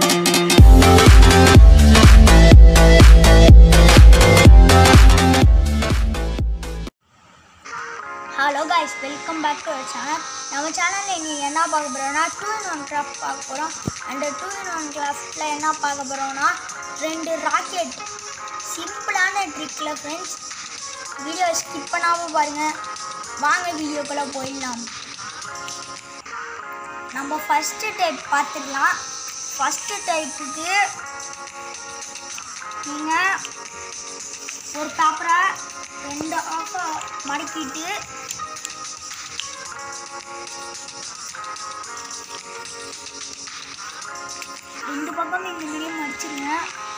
hello guys welcome back to our channel நம்ம சேனலில் இன்னைக்கு என்ன பார்க்க போகிறோம்னா டூ இன் ஒன் கிராஃப்ட் பார்க்க போகிறோம் அந்த டூ இன் ஒன் கிராஃப்டில் என்ன பார்க்க போகிறோம்னா ரெண்டு ராக்கெட் சிம்பிளான ட்ரிக்கில் ஃப்ரெண்ட்ஸ் வீடியோ ஸ்கிப் பண்ணாமல் பாருங்கள் வாங்க வீடியோக்குள்ளே போயிடலாம் நம்ம ஃபஸ்ட்டு டைப் பார்த்துக்கலாம் ஃபஸ்ட்டு டைப்புக்கு நீங்கள் ஒரு பேப்பரை ரெண்டு ஆஃபாக மடக்கிட்டு ரெண்டு பக்கம் இந்த மாதிரி மடிச்சிருங்க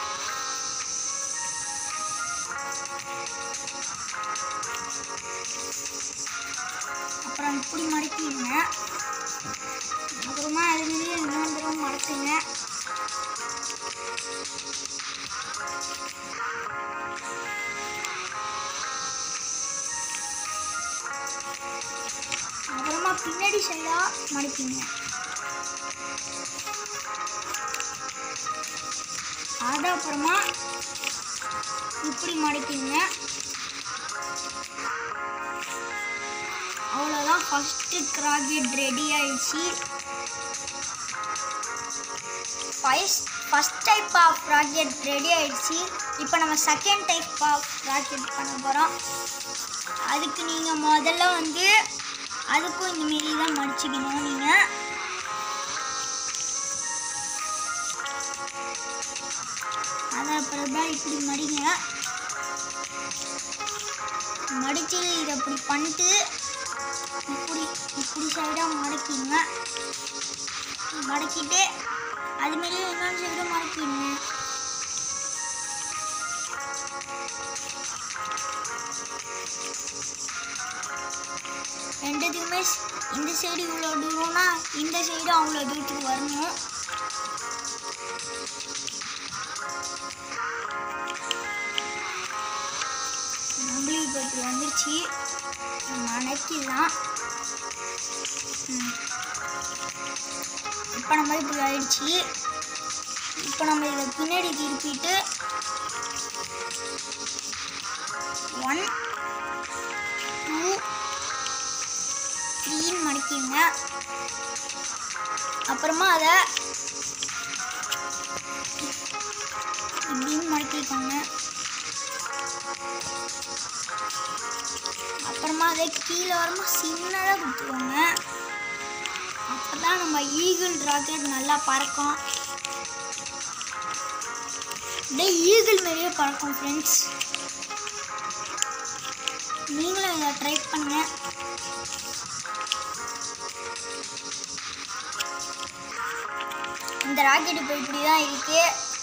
அப்புறம் இப்படி மடக்கிடுங்க அப்புறமா அது மாதிரி இன்னொரு தடவை மடக்குங்க அப்புறமா பின்னாடி சைடாக மடிப்பீங்க அது அப்புறமா இப்படி மடிப்பீங்க அவ்வளோதான் ஃபஸ்ட்டு ராக்கெட் ரெடி ஆயிடுச்சு first first type of rocket ready ஆயிடுச்சு இப்போ நம்ம செகண்ட் டைப் ஆஃப் ராக்கெட் பண்ண போகிறோம் அதுக்கு நீங்கள் முதல்ல வந்து அதுக்கும் இந்த மாரி தான் மடிச்சுக்கணும் நீங்கள் அதை அப்புறமா இப்படி மடிங்க மடிச்சு இதை இப்படி பண்ணிட்டு இப்படி இப்படி சைடாக மடக்கிங்க மடக்கிட்டு அது மாரியே இன்னொரு சைடும் மடக்கிடுங்க ரெண்டுத்துக்குமே ஸ்- இந்த சைடு இவ்வளோ தூரம்னா இந்த சைடு அவ்வளோ தூரத்துக்கு வரணும் நம்மளும் இப்போ இப்படி வந்துருச்சு மணக்கிடலாம் இப்போ நம்ம இப்படி ஆயிடுச்சு இப்போ நம்ம இதை பின்னாடி திருப்பிட்டு ஒன் டூ த்ரீன்னு மடிக்கிங்க அப்புறமா அதை இப்படின்னு மடக்கிக்கோங்க அப்புறமா அதை கீழே வரமா சின்னதாக கொடுத்துக்கோங்க அப்போ தான் நம்ம ஈகிள் ராக்கெட் நல்லா பறக்கும் அப்படியே ஈகிள் மாதிரியே பறக்கும் ஃப்ரெண்ட்ஸ் நீங்களும் இதை ட்ரை பண்ணுங்கள் இந்த ராக்கெட் இப்போ இப்படி தான் இருக்கு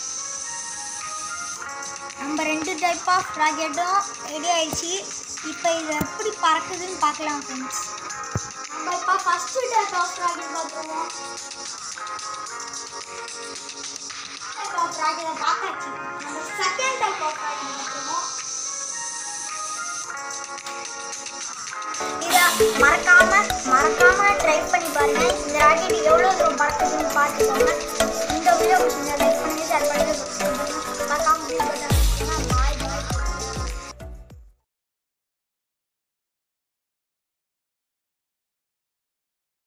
நம்ம ரெண்டு டைப் ஆஃப் ராக்கெட்டும் ரெடி ஆயிடுச்சு இப்போ இது எப்படி பறக்குதுன்னு பார்க்கலாம் ஃப்ரெண்ட்ஸ் நம்ம இப்போ ஃபஸ்ட்டு டைப் ஆஃப் ராக்கெட் பார்த்துருவோம் டைப் ஆஃப் ராக்கெட்டை பார்த்தாச்சு நம்ம செகண்ட் டைப் ஆஃப் ராக்கெட் பார்த்துருவோம் இதை மறக்காம மறக்காம ட்ரை பண்ணி